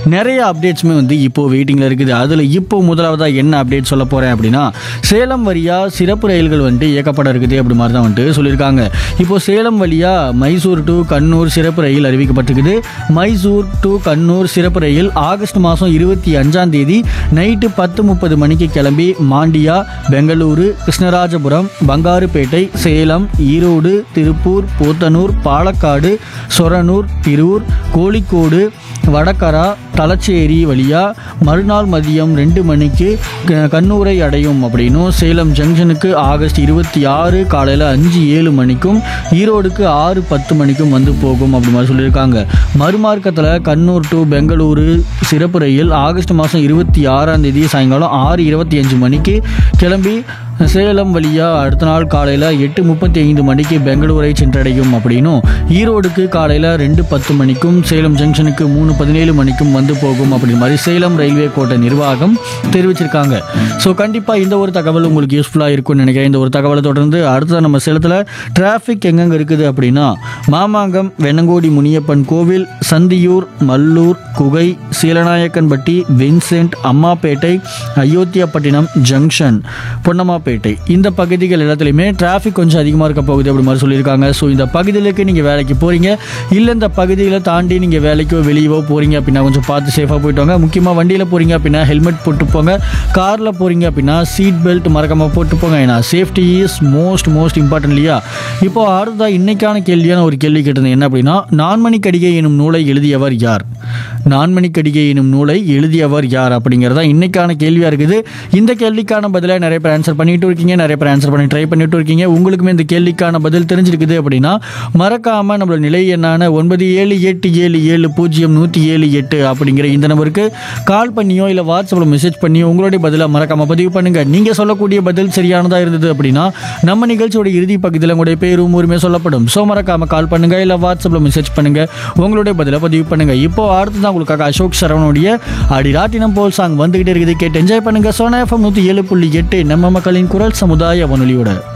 நிறைய அப்டேட்ஸுமே வந்து இப்போ வெயிட்டிங்கில் இருக்குது அதில் இப்போ முதலாவதாக என்ன அப்டேட் சொல்ல போகிறேன் அப்படின்னா சேலம் வழியா சிறப்பு ரயில்கள் வந்துட்டு இயக்கப்பட இருக்குது அப்படி மாதிரி தான் வந்துட்டு சொல்லியிருக்காங்க இப்போ சேலம் வழியா மைசூர் டு கண்ணூர் சிறப்பு ரயில் அறிவிக்கப்பட்டிருக்குது மைசூர் டு கண்ணூர் சிறப்பு ரயில் ஆகஸ்ட் மாதம் இருபத்தி அஞ்சாம் தேதி நைட்டு பத்து முப்பது மணிக்கு கிளம்பி மாண்டியா பெங்களூரு கிருஷ்ணராஜபுரம் பங்காருப்பேட்டை சேலம் ஈரோடு திருப்பூர் போத்தனூர் பாலக்காடு சொரனூர் திருவூர் கோழிக்கோடு வடகரா தலச்சேரி வழியா மறுநாள் மதியம் ரெண்டு மணிக்கு க- கண்ணூரை அடையும் அப்படின்னும் சேலம் ஜங்ஷனுக்கு ஆகஸ்ட் இருபத்தி ஆறு காலையில் அஞ்சு ஏழு மணிக்கும் ஈரோடுக்கு ஆறு பத்து மணிக்கும் வந்து போகும் அப்படி மாதிரி சொல்லியிருக்காங்க மறுமார்க்கத்தில் கண்ணூர் டு பெங்களூரு சிறப்பு ரயில் ஆகஸ்ட் மாதம் இருபத்தி ஆறாம் தேதி சாயங்காலம் ஆறு இருபத்தி அஞ்சு மணிக்கு கிளம்பி சேலம் வழியா அடுத்த நாள் காலையில் எட்டு முப்பத்தி ஐந்து மணிக்கு பெங்களூரை சென்றடையும் அப்படின்னும் ஈரோடுக்கு காலையில் ரெண்டு பத்து மணிக்கும் சேலம் ஜங்ஷனுக்கு மூணு பதினேழு மணிக்கும் வந்து போகும் அப்படி மாதிரி சேலம் ரயில்வே கோட்ட நிர்வாகம் தெரிவிச்சிருக்காங்க ஸோ கண்டிப்பாக இந்த ஒரு தகவல் உங்களுக்கு யூஸ்ஃபுல்லாக இருக்கும்னு நினைக்கிறேன் இந்த ஒரு தகவலை தொடர்ந்து அடுத்த நம்ம சேலத்தில் டிராஃபிக் எங்கெங்கே இருக்குது அப்படின்னா மாமாங்கம் வெண்ணங்கோடி முனியப்பன் கோவில் சந்தியூர் மல்லூர் குகை சீலநாயக்கன்பட்டி வின்சென்ட் அம்மாப்பேட்டை அயோத்தியாப்பட்டினம் ஜங்ஷன் பொன்னம்மாப்பேட்டை இந்த பகுதிகள் எல்லாத்துலேயுமே டிராஃபிக் கொஞ்சம் அதிகமாக இருக்க போகுது அப்படி மாதிரி சொல்லியிருக்காங்க ஸோ இந்த பகுதிகளுக்கு நீங்கள் வேலைக்கு போகிறீங்க இல்லை இந்த பகுதிகளை தாண்டி நீங்கள் வேலைக்கோ வெளியவோ போகிறீங்க அப்படின்னா கொஞ்சம் பார்த்து சேஃபாக போயிட்டு வாங்க முக்கியமாக வண்டியில் போகிறீங்க அப்படின்னா ஹெல்மெட் போட்டு போங்க காரில் போகிறீங்க அப்படின்னா சீட் பெல்ட் மறக்காமல் போட்டு போங்க ஏன்னா safety is most most important இல்லையா இப்போ அடுத்ததாக இன்னைக்கான கேள்வியான ஒரு கேள்வி கேட்டிருந்தேன் என்ன அப்படின்னா நான்மணி கடிகை எனும் நூலை எழுதியவர் யார் நான்மணி கடிகை எனும் நூலை எழுதியவர் யார் அப்படிங்கிறதா இன்னைக்கான கேள்வியாக இருக்குது இந்த கேள்விக்கான பதிலாக நிறைய பேர் ஆன்சர் பண்ணிட்டு இருக்கீங்க நிறைய பேர் ஆன்சர் பண்ணி ட்ரை பண்ணிட்டு இருக்கீங்க உங்களுக்குமே இந்த கேள்விக்கான பதில் தெரிஞ்சிருக்குது அப்படின்னா மறக்காமல் நம்மளோட நிலை எண்ணான ஒன்பது ஏழு எட்டு ஏழு ஏழு பூஜ்ஜியம் நூற்றி ஏழு எட்டு அப்படிங்கிற இந்த நம்பருக்கு கால் பண்ணியோ இல்லை வாட்ஸ்அப்பில் மெசேஜ் பண்ணியோ உங்களுடைய பதிலை மறக்காமல் பதிவு பண்ணுங்க நீங்கள் சொல்லக்கூடிய பதில் சரியானதாக இருந்தது அப்படின்னா நம்ம நிகழ்ச்சியோட இறுதி பகுதியில் உங்களுடைய பேரும் ஊருமே சொல்லப்படும் ஸோ மறக்காமல் கால் பண்ணுங்க இல்லை வாட்ஸ்அப்பில் மெசேஜ் பண்ணுங்க உங்களுடைய பதிலை பதிவு பண்ணுங்க இப்போ அடுத்ததான் உங்களுக்காக அசோக் சரவணுடைய அடிராட்டினம் போல் சாங் வந்துகிட்டே இருக்குது கேட்டு என்ஜாய் பண்ணுங்க சோனா எஃப்எம் நூற்றி ஏழு புள்ளி எட்டு நம்ம மக்களின் குரல் சமுதாய வானொலியோட